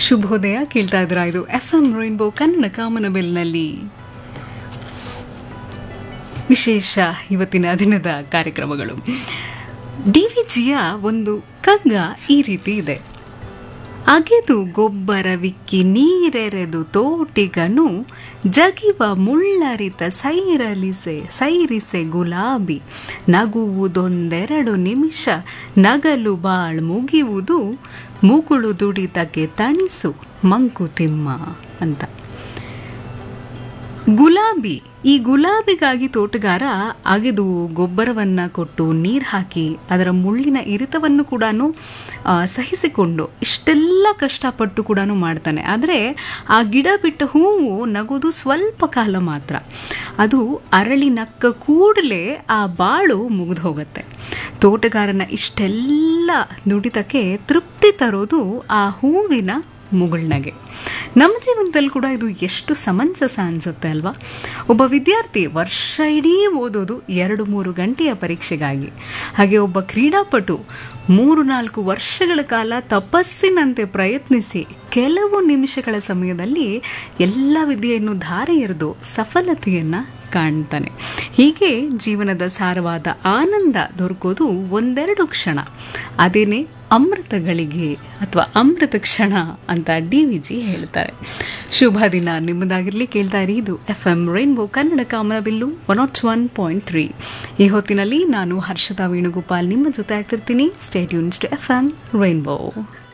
ಶುಭೋದಯ ಕೇಳ್ತಾ ಇದ್ರ ಇದು ಎಫ್ ಎಂ ರೈನ್ಬೋ ಕನ್ನಡ ಕಾಮನಬೆಲ್ನಲ್ಲಿ ವಿಶೇಷ ಇವತ್ತಿನ ದಿನದ ಕಾರ್ಯಕ್ರಮಗಳು ಡಿ ವಿ ಜಿಯ ಒಂದು ಕಗ್ಗ ಈ ರೀತಿ ಇದೆ ಅಗೆದು ಗೊಬ್ಬರವಿಕ್ಕಿ ನೀರೆರೆದು ತೋಟಿಗನು ಜಗಿವ ಮುಳ್ಳರಿತ ಸೈರಲಿಸೆ ಸೈರಿಸೆ ಗುಲಾಬಿ ನಗುವುದೊಂದೆರಡು ನಿಮಿಷ ನಗಲು ಬಾಳ್ ಮುಗಿಯುವುದು ಮುಗುಳು ದುಡಿತಕ್ಕೆ ತಣಿಸು ಮಂಕುತಿಮ್ಮ ಅಂತ ಗುಲಾಬಿ ಈ ಗುಲಾಬಿಗಾಗಿ ತೋಟಗಾರ ಅಗೆದು ಗೊಬ್ಬರವನ್ನು ಕೊಟ್ಟು ನೀರು ಹಾಕಿ ಅದರ ಮುಳ್ಳಿನ ಇರಿತವನ್ನು ಕೂಡ ಸಹಿಸಿಕೊಂಡು ಇಷ್ಟೆಲ್ಲ ಕಷ್ಟಪಟ್ಟು ಕೂಡ ಮಾಡ್ತಾನೆ ಆದರೆ ಆ ಗಿಡ ಬಿಟ್ಟ ಹೂವು ನಗೋದು ಸ್ವಲ್ಪ ಕಾಲ ಮಾತ್ರ ಅದು ಅರಳಿ ನಕ್ಕ ಕೂಡಲೇ ಆ ಬಾಳು ಮುಗಿದು ಹೋಗುತ್ತೆ ತೋಟಗಾರನ ಇಷ್ಟೆಲ್ಲ ದುಡಿತಕ್ಕೆ ತೃಪ್ತಿ ತರೋದು ಆ ಹೂವಿನ ಮುಗುಳ್ನಗೆ ನಮ್ಮ ಜೀವನದಲ್ಲಿ ಕೂಡ ಇದು ಎಷ್ಟು ಸಮಂಜಸ ಅನಿಸುತ್ತೆ ಅಲ್ವಾ ಒಬ್ಬ ವಿದ್ಯಾರ್ಥಿ ವರ್ಷ ಇಡೀ ಓದೋದು ಎರಡು ಮೂರು ಗಂಟೆಯ ಪರೀಕ್ಷೆಗಾಗಿ ಹಾಗೆ ಒಬ್ಬ ಕ್ರೀಡಾಪಟು ಮೂರು ನಾಲ್ಕು ವರ್ಷಗಳ ಕಾಲ ತಪಸ್ಸಿನಂತೆ ಪ್ರಯತ್ನಿಸಿ ಕೆಲವು ನಿಮಿಷಗಳ ಸಮಯದಲ್ಲಿ ಎಲ್ಲ ವಿದ್ಯೆಯನ್ನು ಧಾರೆ ಎರೆದು ಸಫಲತೆಯನ್ನು ಕಾಣ್ತಾನೆ ಹೀಗೆ ಜೀವನದ ಸಾರವಾದ ಆನಂದ ದೊರಕೋದು ಒಂದೆರಡು ಕ್ಷಣ ಅದೇನೇ ಅಮೃತಗಳಿಗೆ ಅಥವಾ ಅಮೃತ ಕ್ಷಣ ಅಂತ ಡಿ ವಿ ಜಿ ಹೇಳ್ತಾರೆ ಶುಭ ದಿನ ನಿಮ್ಮದಾಗಿರಲಿ ಕೇಳ್ತಾ ಇರಿ ಇದು ಎಫ್ ಎಂ ರೈನ್ಬೋ ಕನ್ನಡ ಕಾಮನಬಿಲ್ಲು one not one point three ಈ ಹೊತ್ತಿನಲ್ಲಿ ನಾನು ಹರ್ಷತಾ ವೇಣುಗೋಪಾಲ್ ನಿಮ್ಮ ಜೊತೆ ಆಗ್ತಿರ್ತೀನಿ stay tuned to F M rainbow